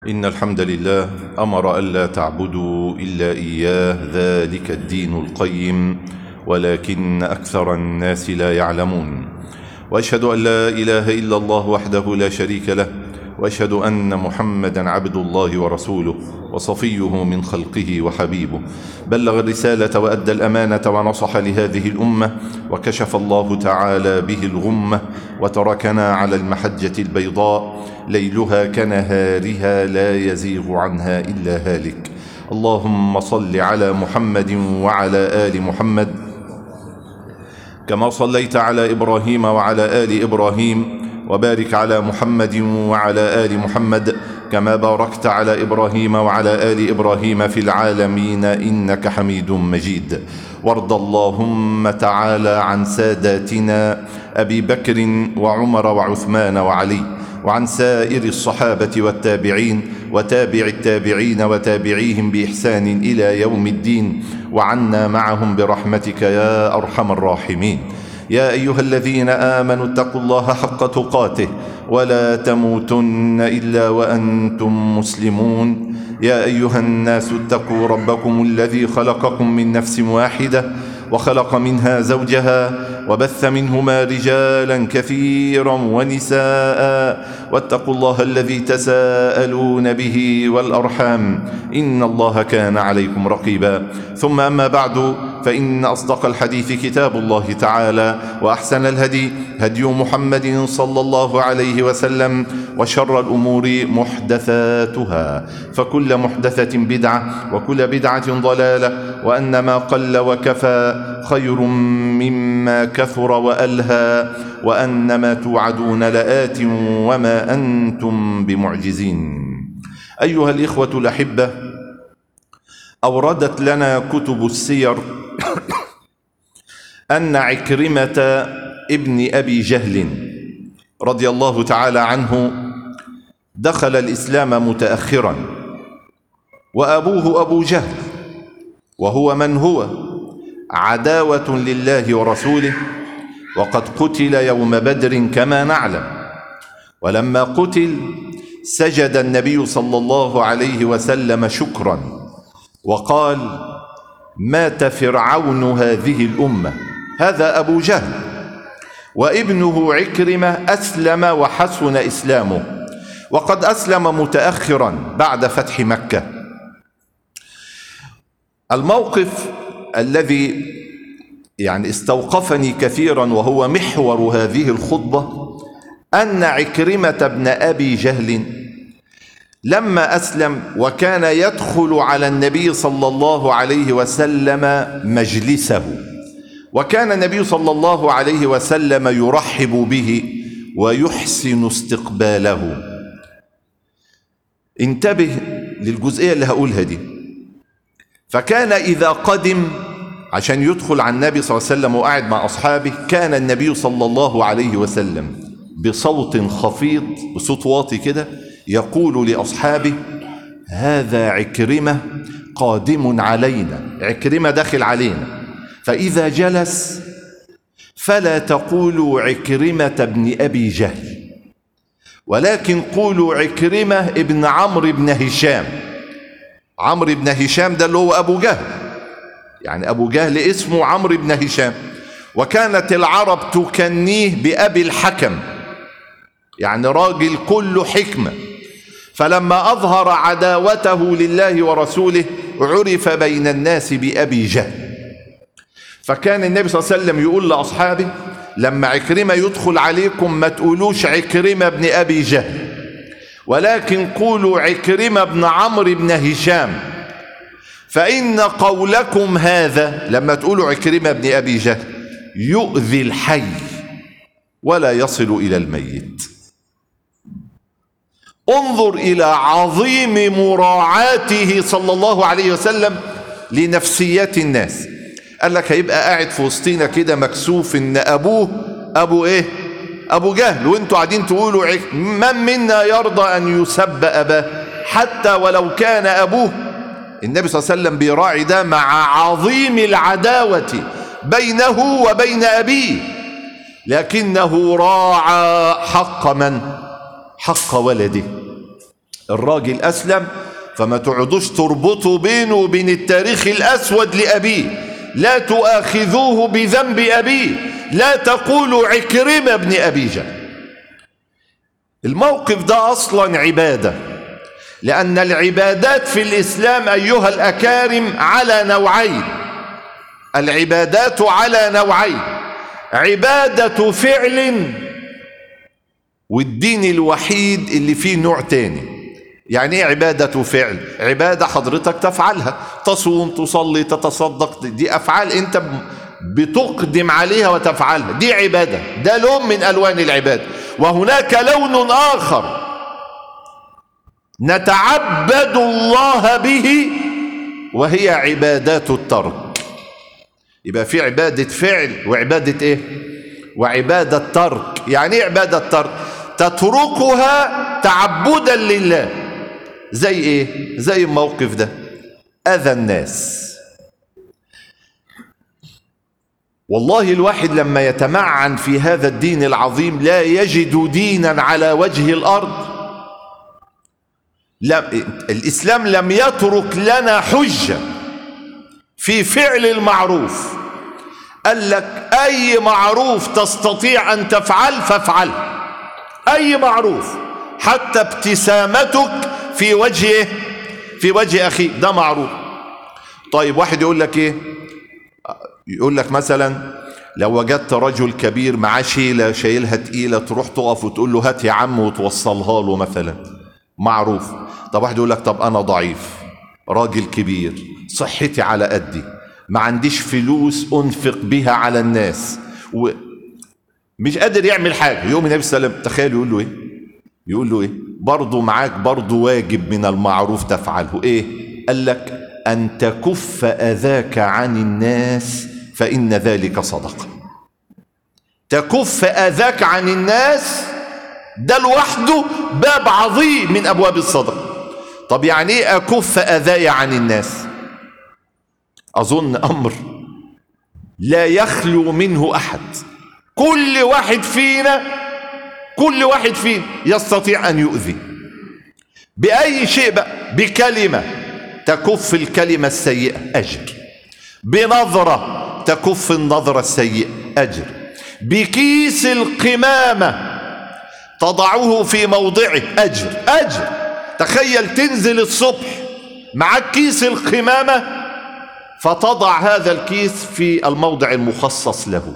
إن الحمد لله أمر ألا تعبدوا إلا إياه ذلك الدين القيم ولكن أكثر الناس لا يعلمون وأشهد أن لا إله إلا الله وحده لا شريك له وأشهد أن محمدا عبد الله ورسوله وصفيه من خلقه وحبيبه بلغ الرسالة وأدى الأمانة ونصح لهذه الأمة وكشف الله تعالى به الغمة وتركنا على المحجة البيضاء ليلها كنهارها لا يزيغ عنها إلا هالك اللهم صل على محمد وعلى آل محمد كما صليت على إبراهيم وعلى آل إبراهيم وبارك على محمد وعلى آل محمد كما باركت على إبراهيم وعلى آل إبراهيم في العالمين إنك حميد مجيد وارض اللهم تعالى عن ساداتنا أبي بكر وعمر وعثمان وعلي وعن سائر الصحابة والتابعين وتابع التابعين وتابعيهم بإحسان إلى يوم الدين وعنا معهم برحمتك يا أرحم الراحمين يا أيها الذين آمنوا اتقوا الله حق تقاته ولا تموتن إلا وأنتم مسلمون يا أيها الناس اتقوا ربكم الذي خلقكم من نفس واحدة وخلق منها زوجها وبث منهما رجالا كثيرا ونساء واتقوا الله الذي تساءلون به والأرحام إن الله كان عليكم رقيبا ثم أما بعد فإن أصدق الحديث كتاب الله تعالى وأحسن الهدي هدي محمد صلى الله عليه وسلم وشر الأمور محدثاتها فكل محدثة بدعة وكل بدعة ضلالة وأن ما قل وكفى خير مما كثر وألهى وأن ما توعدون لآت وما أنتم بمعجزين أيها الإخوة الأحبة أوردت لنا كتب السير أن عكرمة ابن أبي جهل رضي الله تعالى عنه دخل الإسلام متأخرا وأبوه أبو جهل وهو من هو عداوة لله ورسوله وقد قتل يوم بدر كما نعلم ولما قتل سجد النبي صلى الله عليه وسلم شكرا وقال مات فرعون هذه الأمة هذا أبو جهل وابنه عكرمة أسلم وحسن إسلامه وقد أسلم متأخرا بعد فتح مكة الموقف الذي يعني استوقفني كثيرا وهو محور هذه الخطبة أن عكرمة بن أبي جهل لما أسلم وكان يدخل على النبي صلى الله عليه وسلم مجلسه وكان النبي صلى الله عليه وسلم يرحب به ويحسن استقباله انتبه للجزئية اللي هقولها دي فكان إذا قدم عشان يدخل على النبي صلى الله عليه وسلم وقاعد مع أصحابه كان النبي صلى الله عليه وسلم بصوت خفيض بصوت واطي كده يقول لأصحابه هذا عكرمة قادم علينا عكرمة داخل علينا فإذا جلس فلا تقولوا عكرمة بن أبي جهل ولكن قولوا عكرمة ابن عمرو بن هشام عمرو بن هشام ده اللي هو أبو جهل يعني أبو جهل اسمه عمرو بن هشام وكانت العرب تكنيه بأبي الحكم يعني راجل كله حكمة فلما أظهر عداوته لله ورسوله عرف بين الناس بأبي جهل فكان النبي صلى الله عليه وسلم يقول لأصحابه لما عكرمة يدخل عليكم ما تقولوش عكرمة بن أبي جهل ولكن قولوا عكرمة بن عمرو بن هشام فإن قولكم هذا لما تقولوا عكرمة بن أبي جهل يؤذي الحي ولا يصل إلى الميت انظر إلى عظيم مراعاته صلى الله عليه وسلم لنفسيات الناس قال لك هيبقى قاعد في وسطينا كده مكسوف ان ابوه ابو ايه ابو جهل وانتوا قاعدين تقولوا من منا يرضى ان يسب اباه حتى ولو كان ابوه النبي صلى الله عليه وسلم بيراعي ده مع عظيم العداوة بينه وبين أبيه لكنه راعى حق من حق ولده الراجل أسلم فما تقعدوش تربطوا بينه وبين التاريخ الأسود لأبيه لا تؤاخذوه بذنب أبيه لا تقولوا عكرمة ابن أبي جهل الموقف ده أصلا عبادة لأن العبادات في الإسلام أيها الأكارم على نوعين العبادات على نوعين عبادة فعل والدين الوحيد اللي فيه نوع تاني يعني ايه عبادة فعل عبادة حضرتك تفعلها تصوم تصلي تتصدق دي أفعال أنت بتقدم عليها وتفعلها دي عبادة ده لون من ألوان العبادة وهناك لون آخر نتعبد الله به وهي عبادات الترك يبقى في عبادة فعل وعبادة ايه وعبادة ترك يعني ايه عبادة ترك تتركها تعبدا لله زي ايه زي الموقف ده اذى الناس والله الواحد لما يتمعن في هذا الدين العظيم لا يجد دينا على وجه الارض لم الاسلام لم يترك لنا حجه في فعل المعروف قال لك اي معروف تستطيع ان تفعل فافعله اي معروف حتى ابتسامتك في وجهه في وجه اخيك ده معروف طيب واحد يقول لك ايه يقول لك مثلا لو وجدت رجل كبير معاه شيله شايلها تقيله تروح تقف وتقول له هات يا عم وتوصلها له مثلا معروف طب واحد يقول لك طب انا ضعيف راجل كبير صحتي على قدي ما عنديش فلوس انفق بها على الناس و مش قادر يعمل حاجه يوم النبي صلى الله عليه وسلم تخيل يقول له ايه يقول له ايه برضه معاك برضه واجب من المعروف تفعله ايه قال لك ان تكف اذاك عن الناس فان ذلك صدقه تكف اذاك عن الناس ده لوحده باب عظيم من ابواب الصدقه طب يعني ايه اكف اذاي عن الناس اظن امر لا يخلو منه احد كل واحد فينا كل واحد فينا يستطيع ان يؤذي باي شيء بقى بكلمه تكف الكلمه السيئه اجر بنظره تكف النظره السيئه اجر بكيس القمامه تضعه في موضعه اجر اجر تخيل تنزل الصبح معك كيس القمامه فتضع هذا الكيس في الموضع المخصص له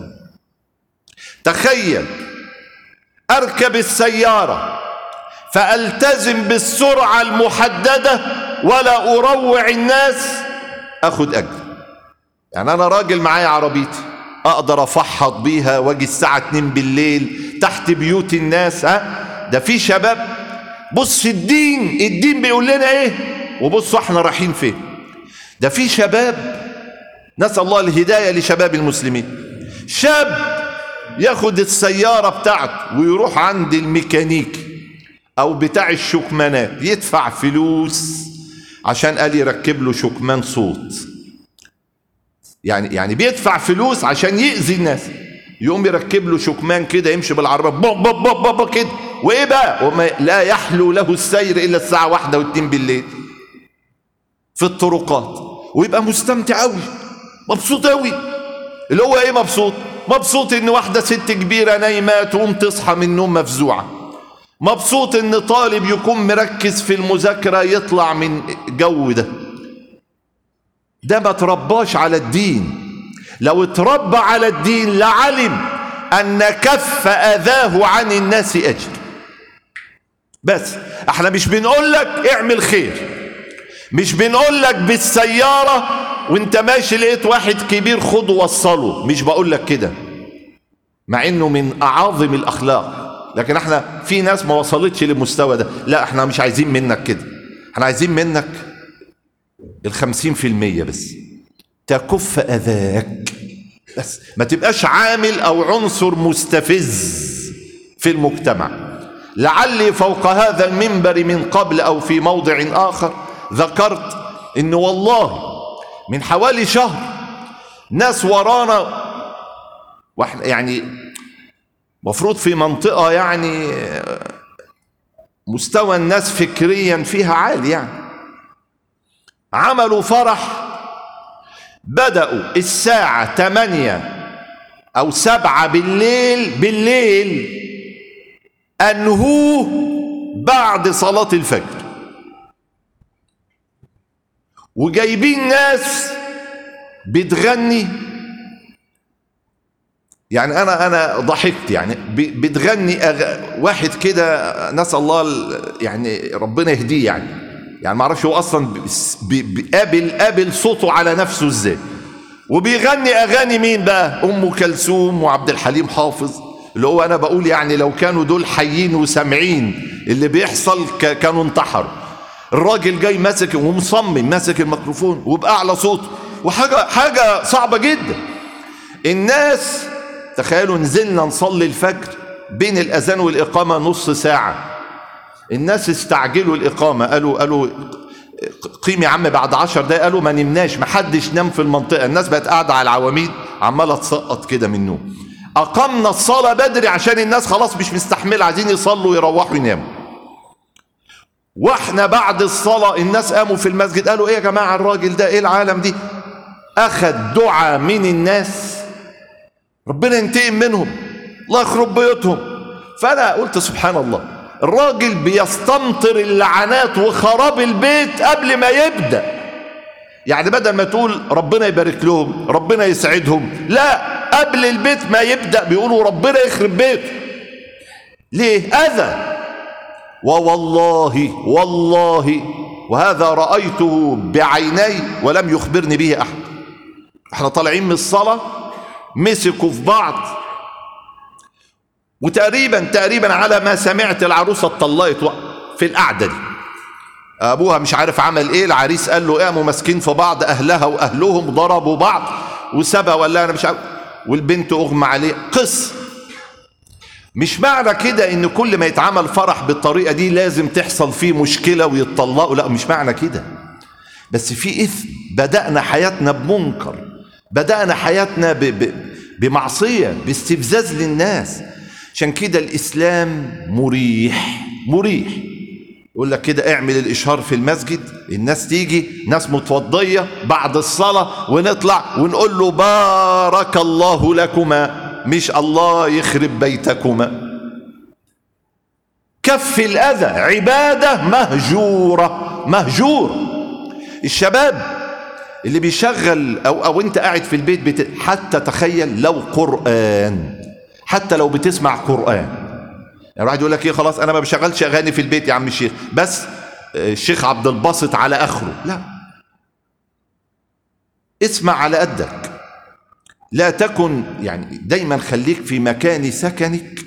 تخيل اركب السياره فالتزم بالسرعه المحدده ولا اروع الناس اخد اجر يعني انا راجل معايا عربيتي اقدر افحط بيها واجي الساعه 2 بالليل تحت بيوت الناس ها ده في شباب بص الدين الدين بيقول لنا ايه وبصوا احنا رايحين فين ده في شباب نسال الله الهدايه لشباب المسلمين شاب ياخد السياره بتاعته ويروح عند الميكانيكي او بتاع الشكمانات يدفع فلوس عشان قال يركب له شكمان صوت يعني يعني بيدفع فلوس عشان يأذي الناس يقوم يركب له شكمان كده يمشي بالعربية بوب بوب بوب بوب كده وايه بقى وما لا يحلو له السير الا الساعة واحدة واتنين بالليل في الطرقات ويبقى مستمتع قوي مبسوط قوي اللي هو ايه مبسوط مبسوط ان واحدة ست كبيرة نايمة تقوم تصحى من النوم مفزوعة مبسوط ان طالب يكون مركز في المذاكرة يطلع من جو ده ده ما ترباش على الدين لو اتربى على الدين لعلم ان كف اذاه عن الناس اجر بس احنا مش بنقول لك اعمل خير مش بنقول لك بالسيارة وانت ماشي لقيت واحد كبير خد وصله مش بقول لك كده مع انه من اعاظم الاخلاق لكن احنا في ناس ما وصلتش للمستوى ده لا احنا مش عايزين منك كده احنا عايزين منك الخمسين في المية بس تكف أذاك بس ما تبقاش عامل أو عنصر مستفز في المجتمع لعلي فوق هذا المنبر من قبل أو في موضع آخر ذكرت إن والله من حوالي شهر ناس ورانا واحنا يعني مفروض في منطقة يعني مستوى الناس فكريا فيها عالي يعني عملوا فرح بدأوا الساعة 8 أو 7 بالليل بالليل أنهوه بعد صلاة الفجر وجايبين ناس بتغني يعني انا انا ضحكت يعني بتغني أغ... واحد كده نسال الله يعني ربنا يهديه يعني يعني ما اعرفش هو اصلا بيقابل قابل صوته على نفسه ازاي وبيغني اغاني مين بقى ام كلثوم وعبد الحليم حافظ اللي هو انا بقول يعني لو كانوا دول حيين وسامعين اللي بيحصل ك... كانوا انتحروا الراجل جاي ماسك ومصمم ماسك الميكروفون وباعلى صوته وحاجه حاجه صعبه جدا الناس تخيلوا نزلنا نصلي الفجر بين الاذان والاقامه نص ساعه الناس استعجلوا الاقامه قالوا قالوا قيم يا عم بعد عشر دقايق قالوا ما نمناش ما حدش نام في المنطقه الناس بقت قاعده على العواميد عماله تسقط كده من النوم اقمنا الصلاه بدري عشان الناس خلاص مش مستحمله عايزين يصلوا ويروحوا يناموا واحنا بعد الصلاه الناس قاموا في المسجد قالوا ايه يا جماعه الراجل ده ايه العالم دي اخذ دعاء من الناس ربنا ينتقم منهم الله يخرب بيوتهم فانا قلت سبحان الله الراجل بيستمطر اللعنات وخراب البيت قبل ما يبدا يعني بدل ما تقول ربنا يبارك لهم ربنا يسعدهم لا قبل البيت ما يبدا بيقولوا ربنا يخرب بيته ليه اذى ووالله والله وهذا رايته بعيني ولم يخبرني به احد احنا طالعين من الصلاه مسكوا في بعض وتقريبا تقريبا على ما سمعت العروسه اتطلقت في القعده دي ابوها مش عارف عمل ايه العريس قال له قاموا ماسكين في بعض اهلها واهلهم ضربوا بعض وسبى ولا انا مش عارف والبنت اغمى عليه قص مش معنى كده ان كل ما يتعمل فرح بالطريقه دي لازم تحصل فيه مشكله ويتطلقوا لا مش معنى كده بس في اثم بدانا حياتنا بمنكر بدانا حياتنا ب... ب... بمعصيه باستفزاز للناس عشان كده الإسلام مريح مريح يقول لك كده اعمل الإشهار في المسجد الناس تيجي ناس متوضية بعد الصلاة ونطلع ونقول له بارك الله لكما مش الله يخرب بيتكما كف الأذى عبادة مهجورة مهجور الشباب اللي بيشغل أو, أو أنت قاعد في البيت بت... حتى تخيل لو قرآن حتى لو بتسمع قرآن يعني واحد يقول لك ايه خلاص انا ما بشغلش اغاني في البيت يا عم الشيخ بس الشيخ عبد الباسط على اخره لا اسمع على قدك لا تكن يعني دايما خليك في مكان سكنك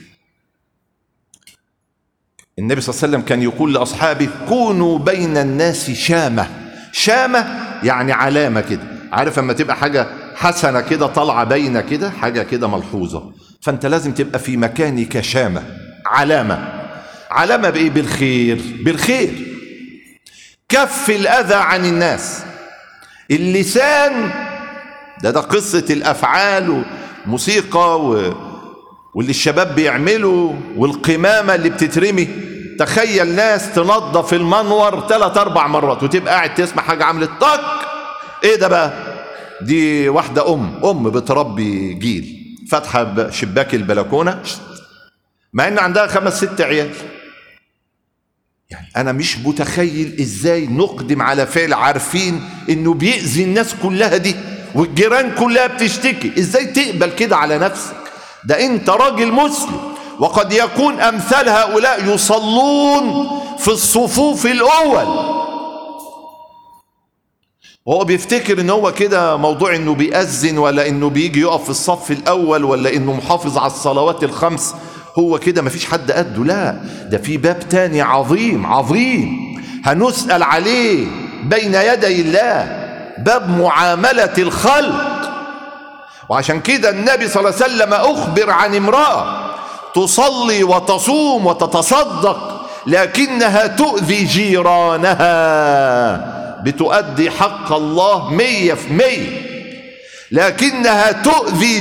النبي صلى الله عليه وسلم كان يقول لاصحابه كونوا بين الناس شامه شامه يعني علامه كده عارف اما تبقى حاجه حسنه كده طالعه باينه كده حاجه كده ملحوظه فانت لازم تبقى في مكانك شامه علامه علامه بايه بالخير بالخير كف الاذى عن الناس اللسان ده ده قصه الافعال وموسيقى و... واللي الشباب بيعملوا والقمامه اللي بتترمي تخيل ناس تنظف المنور ثلاث اربع مرات وتبقى قاعد تسمع حاجه عملت طق ايه ده بقى دي واحده ام ام بتربي جيل فاتحه شباك البلكونه مع ان عندها خمس ست عيال يعني انا مش متخيل ازاي نقدم على فعل عارفين انه بيأذي الناس كلها دي والجيران كلها بتشتكي ازاي تقبل كده على نفسك ده انت راجل مسلم وقد يكون امثال هؤلاء يصلون في الصفوف الاول وهو بيفتكر ان هو كده موضوع انه بيأذن ولا انه بيجي يقف في الصف الاول ولا انه محافظ على الصلوات الخمس هو كده مفيش حد قده لا ده في باب تاني عظيم عظيم هنسأل عليه بين يدي الله باب معاملة الخلق وعشان كده النبي صلى الله عليه وسلم أخبر عن امرأة تصلي وتصوم وتتصدق لكنها تؤذي جيرانها بتؤدي حق الله مية في مية لكنها تؤذي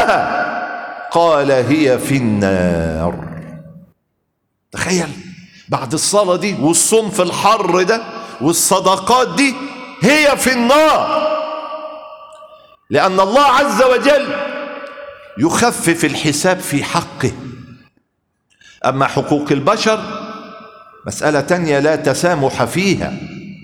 جيرانها قال هي في النار تخيل بعد الصلاة دي والصوم في الحر ده والصدقات دي هي في النار لأن الله عز وجل يخفف الحساب في حقه أما حقوق البشر مسألة تانية لا تسامح فيها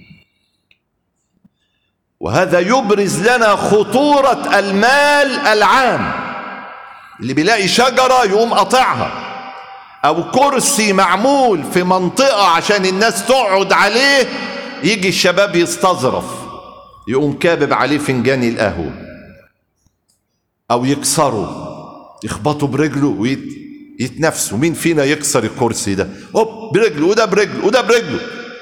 وهذا يبرز لنا خطورة المال العام اللي بيلاقي شجرة يقوم قطعها أو كرسي معمول في منطقة عشان الناس تقعد عليه يجي الشباب يستظرف يقوم كابب عليه فنجان القهوة أو يكسره يخبطوا برجله ويتنافسوا مين فينا يكسر الكرسي ده هوب برجله وده برجله وده برجله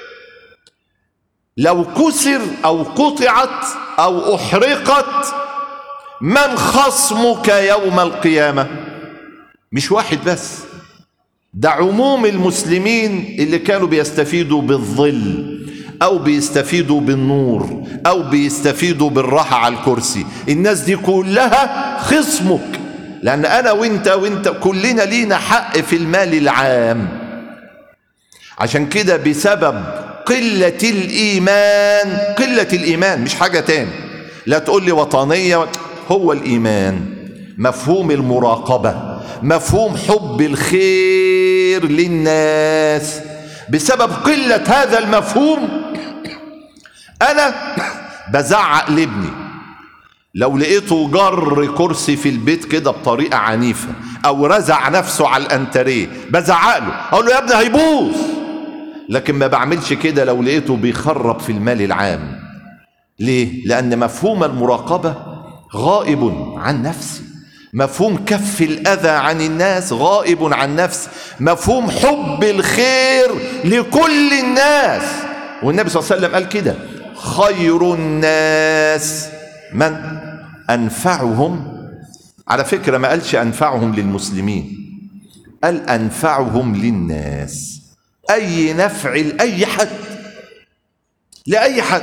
لو كسر أو قطعت أو أحرقت من خصمك يوم القيامة مش واحد بس ده عموم المسلمين اللي كانوا بيستفيدوا بالظل أو بيستفيدوا بالنور أو بيستفيدوا بالراحة على الكرسي الناس دي كلها خصمك لأن أنا وإنت وإنت كلنا لينا حق في المال العام عشان كده بسبب قلة الإيمان قلة الإيمان مش حاجة تاني لا تقول لي وطنية هو الإيمان مفهوم المراقبة مفهوم حب الخير للناس بسبب قلة هذا المفهوم أنا بزعق لابني لو لقيته جر كرسي في البيت كده بطريقة عنيفة أو رزع نفسه على الأنتريه بزعق له أقول له يا ابني هيبوظ لكن ما بعملش كده لو لقيته بيخرب في المال العام ليه؟ لأن مفهوم المراقبة غائب عن نفسي مفهوم كف الأذى عن الناس غائب عن نفسي مفهوم حب الخير لكل الناس والنبي صلى الله عليه وسلم قال كده خير الناس من أنفعهم على فكرة ما قالش أنفعهم للمسلمين قال أنفعهم للناس أي نفع لأي حد لأي حد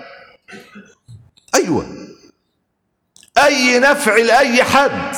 أيوة أي نفع لأي حد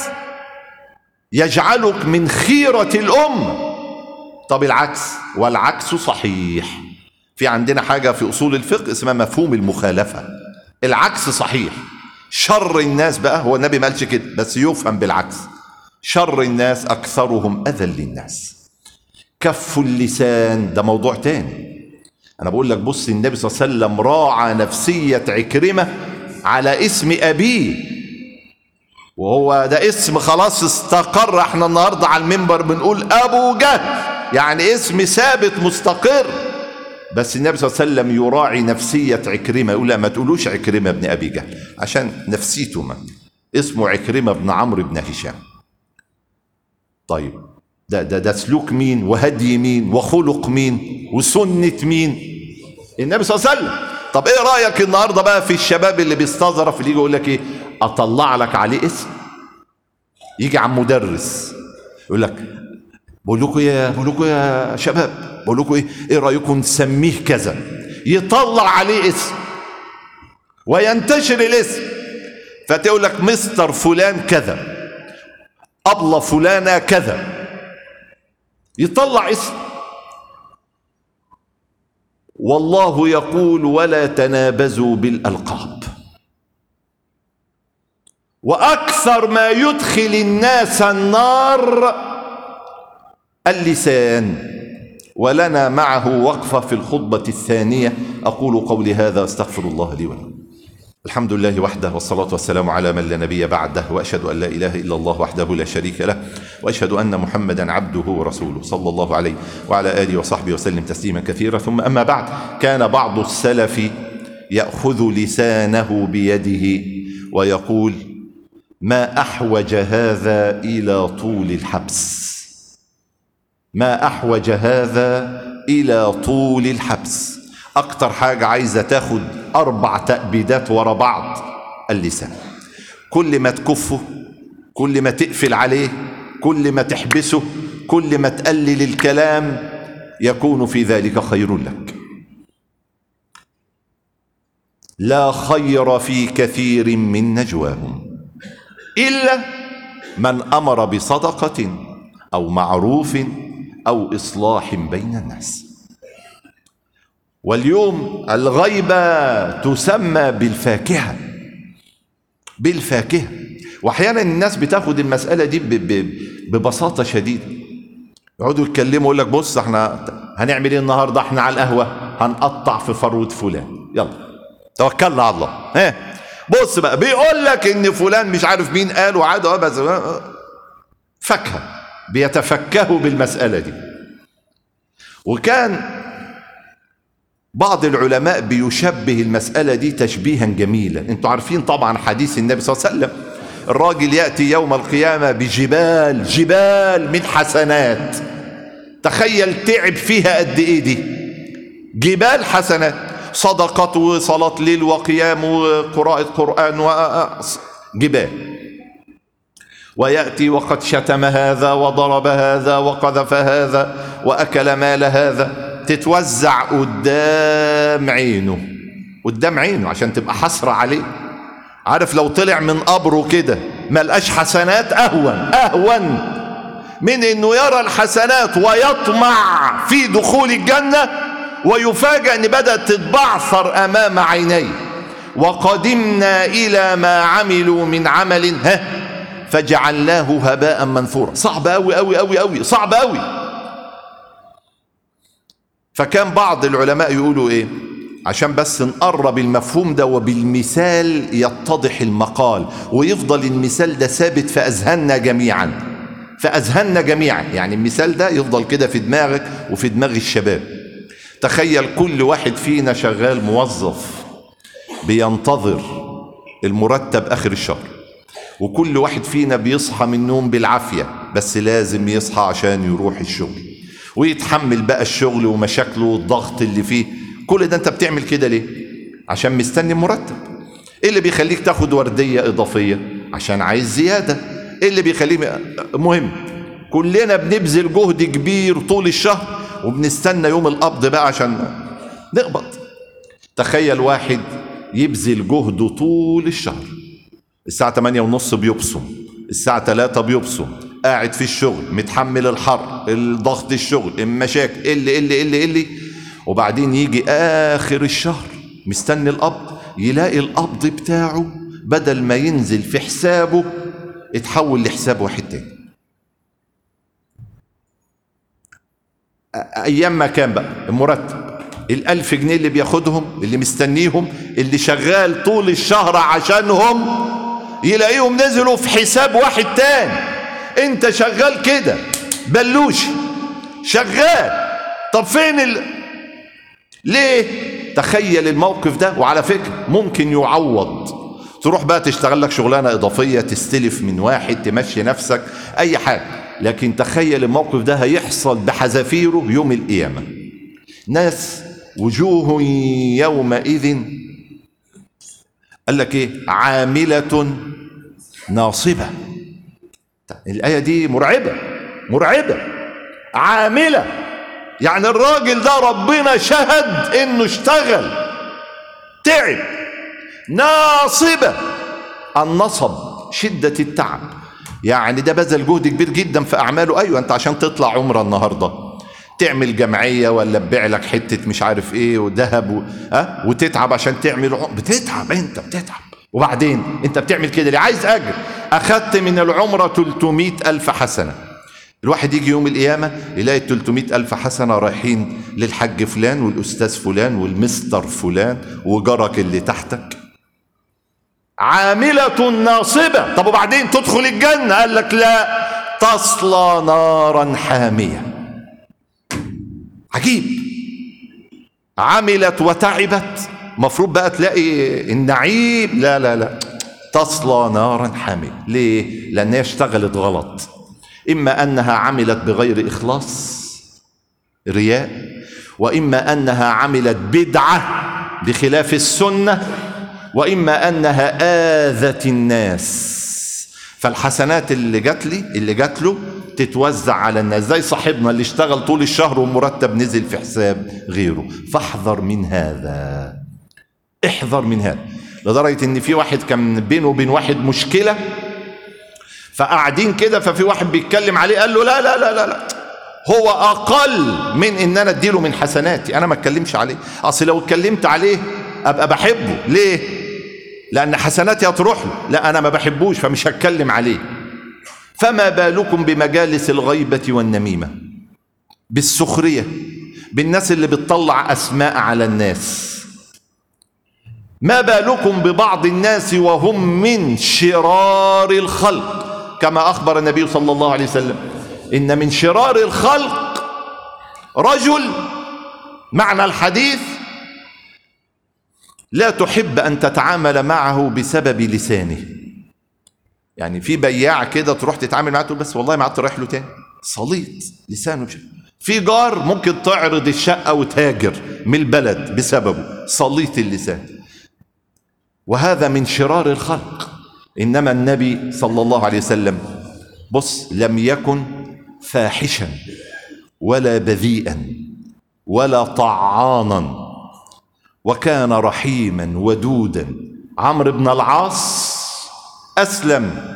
يجعلك من خيرة الأمة طب العكس والعكس صحيح في عندنا حاجة في أصول الفقه اسمها مفهوم المخالفة العكس صحيح شر الناس بقى هو النبي ما قالش كده بس يفهم بالعكس شر الناس أكثرهم أذى للناس كف اللسان ده موضوع تاني أنا بقول لك بص النبي صلى الله عليه وسلم راعى نفسية عكرمة على اسم أبيه وهو ده اسم خلاص استقر احنا النهارده على المنبر بنقول أبو جهل يعني اسم ثابت مستقر بس النبي صلى الله عليه وسلم يراعي نفسية عكرمة يقول لا ما تقولوش عكرمة بن أبي جهل عشان نفسيته ما اسمه عكرمة بن عمرو بن هشام طيب ده ده ده سلوك مين وهدي مين وخلق مين وسنة مين النبي صلى الله عليه وسلم طب ايه رأيك النهاردة بقى في الشباب اللي بيستظرف اللي يجي يقول لك ايه اطلع لك عليه اسم يجي عن مدرس يقول لك بقول لكم يا بقول لكم يا شباب بقول لكم ايه ايه رايكم نسميه كذا يطلع عليه اسم وينتشر الاسم فتقول لك مستر فلان كذا ابله فلانه كذا يطلع اسم والله يقول ولا تنابزوا بالالقاب واكثر ما يدخل الناس النار اللسان ولنا معه وقفه في الخطبه الثانيه اقول قولي هذا استغفر الله لي ولكم الحمد لله وحده والصلاة والسلام على من لا نبي بعده وأشهد أن لا إله إلا الله وحده لا شريك له وأشهد أن محمدا عبده ورسوله صلى الله عليه وعلى آله وصحبه وسلم تسليما كثيرا ثم أما بعد كان بعض السلف يأخذ لسانه بيده ويقول ما أحوج هذا إلى طول الحبس ما أحوج هذا إلى طول الحبس أكتر حاجة عايزة تاخد أربع تأبيدات ورا بعض اللسان كل ما تكفه كل ما تقفل عليه كل ما تحبسه كل ما تقلل الكلام يكون في ذلك خير لك لا خير في كثير من نجواهم إلا من أمر بصدقة أو معروف أو إصلاح بين الناس واليوم الغيبة تسمى بالفاكهة بالفاكهة واحيانا الناس بتاخد المسألة دي ببساطة شديدة يقعدوا يتكلموا يقول لك بص احنا هنعمل ايه النهارده احنا على القهوة هنقطع في فروة فلان يلا توكلنا على الله ها بص بقى بيقول لك ان فلان مش عارف مين قال وعاد بس فاكهة بيتفكهوا بالمسألة دي وكان بعض العلماء بيشبه المسألة دي تشبيها جميلا انتوا عارفين طبعا حديث النبي صلى الله عليه وسلم الراجل يأتي يوم القيامة بجبال جبال من حسنات تخيل تعب فيها قد ايه دي جبال حسنات صدقة وصلاة ليل وقيام وقراءة قرآن وجبال ويأتي وقد شتم هذا وضرب هذا وقذف هذا وأكل مال هذا تتوزع قدام عينه قدام عينه عشان تبقى حسرة عليه عارف لو طلع من قبره كده ما لقاش حسنات أهون أهون من انه يرى الحسنات ويطمع في دخول الجنة ويفاجأ ان بدأت تتبعثر امام عينيه وقدمنا الى ما عملوا من عمل ها فجعلناه هباء منثورا صعب قوي قوي قوي قوي صعب قوي فكان بعض العلماء يقولوا ايه عشان بس نقرب المفهوم ده وبالمثال يتضح المقال ويفضل المثال ده ثابت في اذهاننا جميعا في اذهاننا جميعا يعني المثال ده يفضل كده في دماغك وفي دماغ الشباب تخيل كل واحد فينا شغال موظف بينتظر المرتب اخر الشهر وكل واحد فينا بيصحى من النوم بالعافيه بس لازم يصحى عشان يروح الشغل ويتحمل بقى الشغل ومشاكله والضغط اللي فيه كل ده انت بتعمل كده ليه عشان مستني مرتب ايه اللي بيخليك تاخد ورديه اضافيه عشان عايز زياده ايه اللي بيخليه مهم كلنا بنبذل جهد كبير طول الشهر وبنستنى يوم القبض بقى عشان نقبض تخيل واحد يبذل جهده طول الشهر الساعة 8 ونص بيبصم الساعة 3 بيبصم قاعد في الشغل متحمل الحر الضغط الشغل المشاكل اللي اللي اللي اللي وبعدين يجي آخر الشهر مستني القبض يلاقي القبض بتاعه بدل ما ينزل في حسابه اتحول لحساب واحد تاني ايام ما كان بقى المرتب الألف جنيه اللي بياخدهم اللي مستنيهم اللي شغال طول الشهر عشانهم يلاقيهم نزلوا في حساب واحد تاني انت شغال كده بلوشي شغال طب فين ال... ليه تخيل الموقف ده وعلى فكرة ممكن يعوض تروح بقى تشتغل لك شغلانة إضافية تستلف من واحد تمشي نفسك أي حاجة لكن تخيل الموقف ده هيحصل بحذافيره يوم القيامة ناس وجوه يومئذ قال لك ايه عاملة ناصبة الآية دي مرعبة مرعبة عاملة يعني الراجل ده ربنا شهد انه اشتغل تعب ناصبة النصب شدة التعب يعني ده بذل جهد كبير جدا في أعماله أيوة أنت عشان تطلع عمرة النهاردة تعمل جمعية ولا تبيع لك حتة مش عارف إيه وذهب و... أه؟ وتتعب عشان تعمل عمرة بتتعب أنت بتتعب وبعدين أنت بتعمل كده ليه عايز أجر أخدت من العمرة 300 ألف حسنة الواحد يجي يوم القيامة يلاقي 300 ألف حسنة رايحين للحج فلان والأستاذ فلان والمستر فلان وجارك اللي تحتك عاملة ناصبة طب وبعدين تدخل الجنة قال لك لا تصلى نارا حامية عجيب عملت وتعبت مفروض بقى تلاقي النعيم لا لا لا تصلى نارا حامية ليه لأنها اشتغلت غلط إما أنها عملت بغير إخلاص رياء وإما أنها عملت بدعة بخلاف السنة وإما أنها آذت الناس فالحسنات اللي جات لي اللي جات له تتوزع على الناس زي صاحبنا اللي اشتغل طول الشهر ومرتب نزل في حساب غيره فاحذر من هذا احذر من هذا لدرجة ان في واحد كان بينه وبين واحد مشكلة فقاعدين كده ففي واحد بيتكلم عليه قال له لا لا لا لا لا هو اقل من ان انا اديله من حسناتي انا ما اتكلمش عليه اصل لو اتكلمت عليه ابقى بحبه ليه لان حسناتي هتروح له لا انا ما بحبوش فمش هتكلم عليه فما بالكم بمجالس الغيبه والنميمه بالسخريه بالناس اللي بتطلع اسماء على الناس ما بالكم ببعض الناس وهم من شرار الخلق كما اخبر النبي صلى الله عليه وسلم ان من شرار الخلق رجل معنى الحديث لا تحب ان تتعامل معه بسبب لسانه يعني في بياع كده تروح تتعامل معاه تقول بس والله ما عدت رايح له تاني صليط لسانه مش في جار ممكن تعرض الشقه وتهاجر من البلد بسببه صليط اللسان وهذا من شرار الخلق انما النبي صلى الله عليه وسلم بص لم يكن فاحشا ولا بذيئا ولا طعانا وكان رحيما ودودا عمرو بن العاص اسلم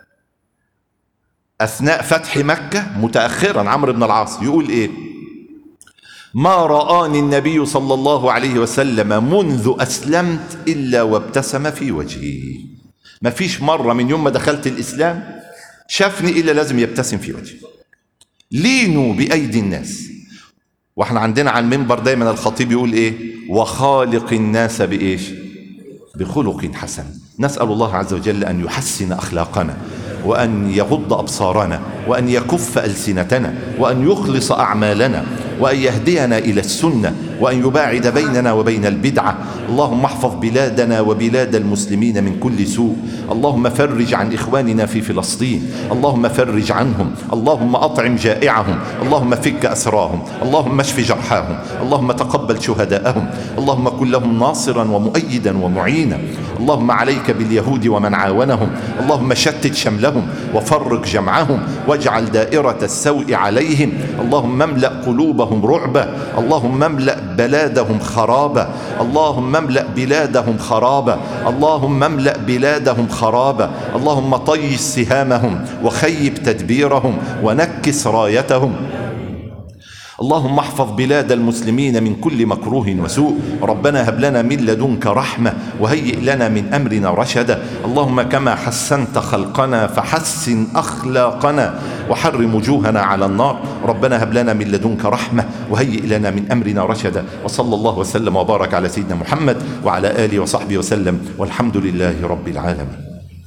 اثناء فتح مكه متاخرا عمرو بن العاص يقول ايه ما رآني النبي صلى الله عليه وسلم منذ أسلمت إلا وابتسم في وجهي ما فيش مرة من يوم ما دخلت الإسلام شافني إلا لازم يبتسم في وجهي لينوا بأيدي الناس واحنا عندنا على المنبر دايما الخطيب يقول ايه وخالق الناس بايش بخلق حسن نسال الله عز وجل ان يحسن اخلاقنا وان يغض ابصارنا وان يكف السنتنا وان يخلص اعمالنا وان يهدينا الى السنه وان يباعد بيننا وبين البدعه اللهم احفظ بلادنا وبلاد المسلمين من كل سوء اللهم فرج عن اخواننا في فلسطين اللهم فرج عنهم اللهم اطعم جائعهم اللهم فك اسراهم اللهم اشف جرحاهم اللهم تقبل شهداءهم اللهم كن لهم ناصرا ومؤيدا ومعينا اللهم عليك باليهود ومن عاونهم اللهم شتت شملهم وفرق جمعهم واجعل دائره السوء عليهم اللهم املا قلوبهم رعبا اللهم املا بلادهم خرابا اللهم املا بلادهم خرابا اللهم املا بلادهم خرابا اللهم طيش سهامهم وخيب تدبيرهم ونكس رايتهم اللهم احفظ بلاد المسلمين من كل مكروه وسوء ربنا هب لنا من لدنك رحمه وهيئ لنا من امرنا رشدا اللهم كما حسنت خلقنا فحسن اخلاقنا وحرم وجوهنا على النار ربنا هب لنا من لدنك رحمه وهيئ لنا من امرنا رشدا وصلى الله وسلم وبارك على سيدنا محمد وعلى اله وصحبه وسلم والحمد لله رب العالمين